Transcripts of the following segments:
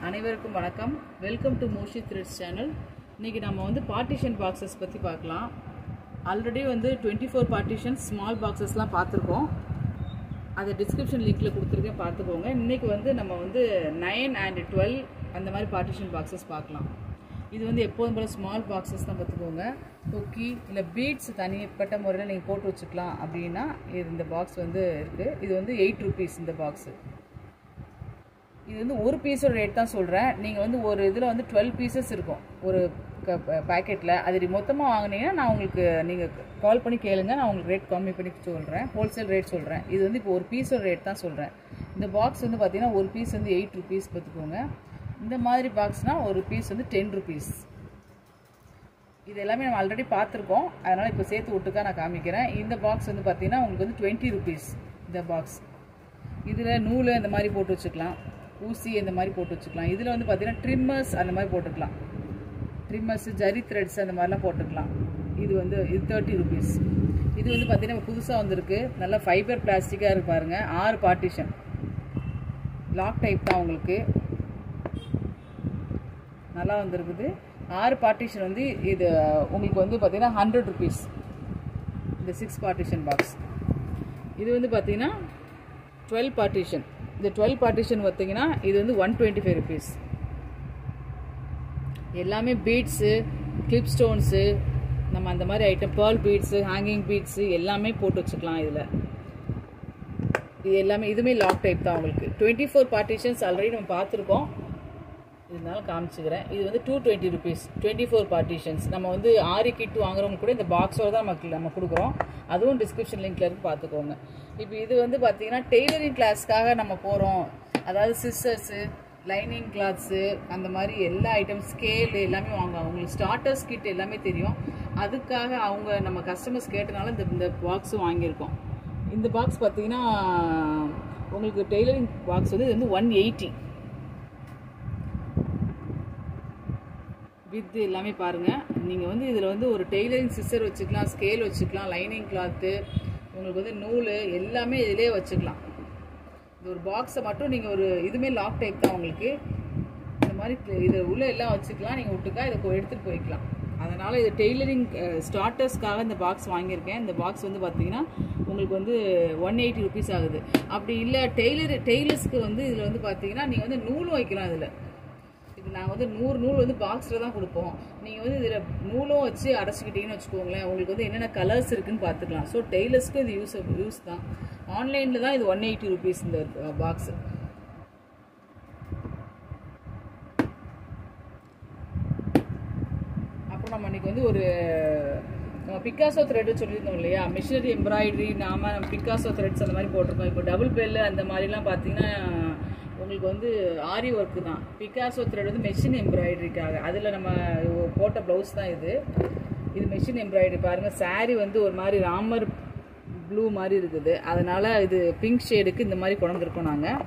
அனைவருக்கும் வணக்கம் welcome to Moshi threads channel இன்றைக்கி நம்ம வந்து பார்ட்டிஷன் பாக்ஸஸ் பற்றி பார்க்கலாம் ஆல்ரெடி வந்து டுவெண்ட்டி ஃபோர் பார்ட்டிஷன் ஸ்மால் பாக்ஸஸ்லாம் பார்த்துருக்கோம் அதை டிஸ்கிரிப்ஷன் லிங்க்கில் கொடுத்துருக்கேன் பார்த்துக்கோங்க இன்றைக்கி வந்து நம்ம வந்து நைன் அண்ட் டுவெல் அந்த மாதிரி பார்ட்டிஷன் பாக்ஸஸ் பார்க்கலாம் இது வந்து எப்போதும் போல் ஸ்மால் பாக்ஸஸ் தான் பார்த்துக்கோங்க கொக்கி இல்லை பீட்ஸ் தனிப்பட்ட முறையில் நீங்கள் போட்டு வச்சுக்கலாம் அப்படின்னா இது இந்த பாக்ஸ் வந்து இருக்குது இது வந்து எயிட் ருபீஸ் இந்த பாக்ஸு இது வந்து ஒரு பீஸோட ரேட் தான் சொல்கிறேன் நீங்கள் வந்து ஒரு இதில் வந்து டுவெல் பீசஸ் இருக்கும் ஒரு பேக்கெட்டில் அது மொத்தமாக வாங்கினீங்கன்னா நான் உங்களுக்கு நீங்கள் கால் பண்ணி கேளுங்க நான் உங்களுக்கு ரேட் கம்மி பண்ணி சொல்கிறேன் ஹோல்சேல் ரேட் சொல்கிறேன் இது வந்து இப்போ ஒரு பீஸோட ரேட் தான் சொல்கிறேன் இந்த பாக்ஸ் வந்து பார்த்தீங்கன்னா ஒரு பீஸ் வந்து எயிட் ருபீஸ் பார்த்துக்கோங்க இந்த மாதிரி பாக்ஸ்னால் ஒரு பீஸ் வந்து டென் ருபீஸ் இது எல்லாமே நம்ம ஆல்ரெடி பார்த்துருக்கோம் அதனால் இப்போ சேர்த்து விட்டுக்கா நான் காமிக்கிறேன் இந்த பாக்ஸ் வந்து பார்த்தீங்கன்னா உங்களுக்கு வந்து டுவெண்ட்டி ருபீஸ் இந்த பாக்ஸ் இதில் நூல் இந்த மாதிரி போட்டு வச்சுக்கலாம் ஊசி இந்த மாதிரி போட்டு வச்சுக்கலாம் இதில் வந்து பார்த்தீங்கன்னா ட்ரிம்மர்ஸ் அந்த மாதிரி போட்டுக்கலாம் ட்ரிம்மர்ஸ் ஜரி த்ரெட்ஸ் அந்த மாதிரிலாம் போட்டுக்கலாம் இது வந்து இது தேர்ட்டி ருபீஸ் இது வந்து பார்த்தீங்கன்னா புதுசாக வந்திருக்கு நல்லா ஃபைபர் பிளாஸ்டிக்காக இருக்கு பாருங்கள் ஆறு பார்ட்டிஷன் லாக் டைப் தான் உங்களுக்கு நல்லா வந்திருக்குது ஆறு பார்ட்டிஷன் வந்து இது உங்களுக்கு வந்து பார்த்தீங்கன்னா ஹண்ட்ரட் ருபீஸ் இந்த சிக்ஸ் பார்ட்டிஷன் பாக்ஸ் இது வந்து பார்த்தீங்கன்னா டுவெல் பார்ட்டிஷன் இந்த டுவெல் பார்ட்டிஷன் பார்த்தீங்கன்னா இது வந்து ஒன் டுவெண்ட்டி ஃபைவ் ருபீஸ் எல்லாமே பீட்ஸு கிளிப் ஸ்டோன்ஸு நம்ம அந்த மாதிரி item pearl beads hanging beads எல்லாமே போட்டு வச்சுக்கலாம் இதில் இது எல்லாமே இதுவுமே லாக் டைப் தான் உங்களுக்கு டுவெண்ட்டி ஃபோர் பார்ட்டிஷன்ஸ் ஆல்ரெடி நம்ம பார்த்துருக்கோம் இதனால காமிச்சுக்கிறேன் இது வந்து two twenty rupees twenty four partitions நம்ம வந்து ஆரி கிட் வாங்குறவங்க கூட இந்த பாக்ஸோட தான் நமக்கு நம்ம கொடுக்குறோம் அதுவும் டிஸ்கிரிப்ஷன் லிங்க்ல இருக்கு பார்த்துக்கோங்க இப்போ இது வந்து பார்த்தீங்கன்னா டெய்லரிங் கிளாஸ்க்காக நம்ம போகிறோம் அதாவது சிஸ்டர்ஸு லைனிங் கிளாத்ஸு அந்த மாதிரி எல்லா ஐட்டம் ஸ்கேல் எல்லாமே வாங்குவாங்க உங்களுக்கு ஸ்டார்டர்ஸ் கிட் எல்லாமே தெரியும் அதுக்காக அவங்க நம்ம கஸ்டமர்ஸ் கேட்டனால இந்த இந்த பாக்ஸும் வாங்கியிருக்கோம் இந்த பாக்ஸ் பார்த்தீங்கன்னா உங்களுக்கு டெய்லரிங் பாக்ஸ் வந்து இது வந்து ஒன் எயிட்டி வித் எல்லாமே பாருங்கள் நீங்கள் வந்து இதில் வந்து ஒரு டெய்லரிங் சிஸ்டர் வச்சுக்கலாம் ஸ்கேல் வச்சுக்கலாம் லைனிங் கிளாத்து உங்களுக்கு வந்து நூல் எல்லாமே இதிலே வச்சுக்கலாம் இந்த ஒரு பாக்ஸை மட்டும் நீங்கள் ஒரு இதுவுமே லாக் டைப் தான் உங்களுக்கு இந்த மாதிரி இது உள்ளே எல்லாம் வச்சுக்கலாம் நீங்கள் விட்டுக்கா இதை எடுத்துகிட்டு போய்க்கலாம் அதனால் இது டெய்லரிங் ஸ்டார்டர்ஸ்க்காக இந்த பாக்ஸ் வாங்கியிருக்கேன் இந்த பாக்ஸ் வந்து பார்த்தீங்கன்னா உங்களுக்கு வந்து ஒன் எயிட்டி ருபீஸ் ஆகுது அப்படி இல்லை டெய்லர் டெய்லர்ஸ்க்கு வந்து இதில் வந்து பார்த்தீங்கன்னா நீங்கள் வந்து நூலும் வைக்கலாம் இதில் இது நாங்கள் வந்து நூறு நூல் வந்து பாக்ஸில் தான் கொடுப்போம் நீங்கள் வந்து இதில் நூலும் வச்சு அடைச்சிக்கிட்டீங்கன்னு வச்சுக்கோங்களேன் உங்களுக்கு வந்து என்னென்ன கலர்ஸ் இருக்குன்னு பார்த்துக்கலாம் ஸோ டெய்லர்ஸ்க்கு இது யூஸ் யூஸ் தான் ஆன்லைனில் தான் இது ஒன் எயிட்டி ருபீஸ் இந்த பாக்ஸு அப்புறம் நம்ம இன்னைக்கு வந்து ஒரு நம்ம பிக்காசோ த்ரெட்டு சொல்லியிருந்தோம் இல்லையா மிஷினரி எம்ப்ராய்டரி நாம பிக்காசோ த்ரெட்ஸ் அந்த மாதிரி போட்டிருக்கோம் இப்போ டபுள் பெல்லு அந்த மாதிரிலாம் பார்த்தீங்கன்னா உங்களுக்கு வந்து ஆரி ஒர்க்கு தான் பிகாசோ த்ரெட் வந்து மெஷின் எம்ப்ராய்டரிக்காக அதில் நம்ம போட்ட ப்ளவுஸ் தான் இது இது மெஷின் எம்ப்ராய்டரி பாருங்கள் சாரீ வந்து ஒரு மாதிரி ராமர் ப்ளூ மாதிரி இருக்குது அதனால் இது பிங்க் ஷேடுக்கு இந்த மாதிரி கொண்டிருக்கோம் நாங்கள்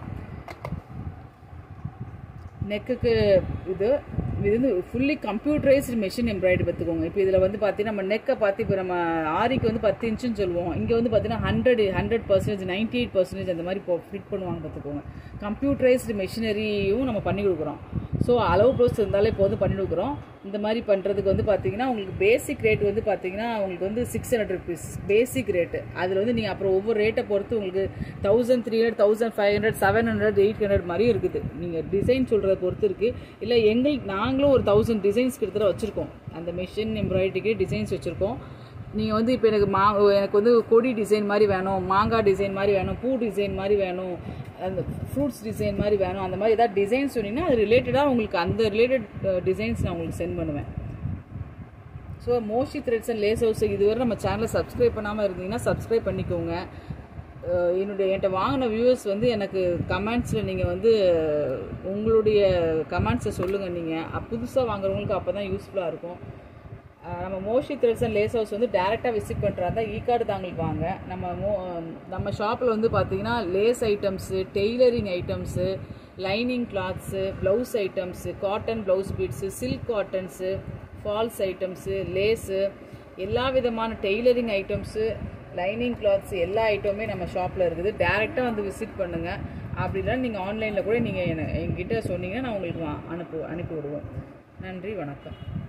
நெக்குக்கு இது இது வந்து ஃபுல்லி கம்ப்யூட்டரைஸ்டு மெஷின் எம்ப்ராய்டரி பார்த்துக்கோங்க இப்போ இதில் வந்து பார்த்தீங்கன்னா நம்ம நெக்கை பார்த்து இப்போ நம்ம ஆரிக்கு வந்து பத்து இன்ச்சுன்னு சொல்லுவோம் இங்கே வந்து பார்த்தீங்கன்னா hundred hundred percentage ninety eight percentage அந்த மாதிரி ஃபிட் பண்ணுவாங்க பார்த்துக்கோங்க கம்ப்யூட்டரைஸ்டு மெஷினரியும் நம்ம பண்ணி கொடுக்குறோம் ஸோ அளவு ப்ளவுஸ் இருந்தாலே போதும் பண்ணி கொடுக்குறோம் இந்த மாதிரி பண்ணுறதுக்கு வந்து பார்த்தீங்கன்னா உங்களுக்கு பேசிக் ரேட் வந்து பார்த்தீங்கன்னா உங்களுக்கு வந்து six hundred rupees basic rate அதில் வந்து நீங்கள் அப்புறம் ஒவ்வொரு ரேட்டை பொறுத்து உங்களுக்கு thousand three hundred thousand five hundred seven hundred eight hundred மாதிரியும் இருக்குது நீங்கள் டிசைன் சொல்கிறத பொறுத்து இருக்குது இல்லை எங்களுக்கு நாங்களும் ஒரு தௌசண்ட் டிசைன்ஸ் கிட்டத்தட்ட வச்சுருக்கோம் அந்த மிஷின் எம்ப்ராய்டரிக்கு டிசைன்ஸ் வச்சுருக்கோம் நீங்கள் வந்து இப்போ எனக்கு மா எனக்கு வந்து கொடி டிசைன் மாதிரி வேணும் மாங்காய் டிசைன் மாதிரி வேணும் பூ டிசைன் மாதிரி வேணும் அந்த ஃப்ரூட்ஸ் டிசைன் மாதிரி வேணும் அந்த மாதிரி ஏதாவது டிசைன் சொன்னீங்கன்னா அது ரிலேட்டடாக உங்களுக்கு அந்த ரிலேட்டட் டிசைன்ஸ் நான் உங்களுக்கு சென்ட் பண்ணுவேன் so mostly threads and lace house இதுவரை நம்ம சேனலை சப்ஸ்கிரைப் பண்ணாமல் இருந்தீங்கன்னா சப்ஸ்கிரைப் பண்ணிக்கோங்க என்னுடைய என்கிட்ட வாங்கின வியூவர்ஸ் வந்து எனக்கு கமெண்ட்ஸில் நீங்கள் வந்து உங்களுடைய கமெண்ட்ஸை சொல்லுங்கள் நீங்கள் புதுசாக வாங்குறவங்களுக்கு அப்போ தான் யூஸ்ஃபுல்லாக இருக்கும் நம்ம mostly threads and lace house வந்து டேரெக்டாக விசிட் பண்ணுறாங்க இ கார்டு தாங்களுக்கு வாங்க நம்ம மோ நம்ம ஷாப்பில் வந்து பார்த்தீங்கன்னா lace items tailoring items lining cloths blouse items cotton blouse beads silk cottons falls items lace எல்லா விதமான டெய்லரிங் ஐட்டம்ஸு லைனிங் கிளாத்ஸ் எல்லா ஐட்டமுமே நம்ம ஷாப்பில் இருக்குது டேரெக்டாக வந்து விசிட் பண்ணுங்கள் அப்படிலாம் நீங்கள் ஆன்லைனில் கூட நீங்கள் என்கிட்ட சொன்னீங்கன்னா நான் உங்களுக்கு வா- அனுப்பு அனுப்பி விடுவோம் நன்றி வணக்கம்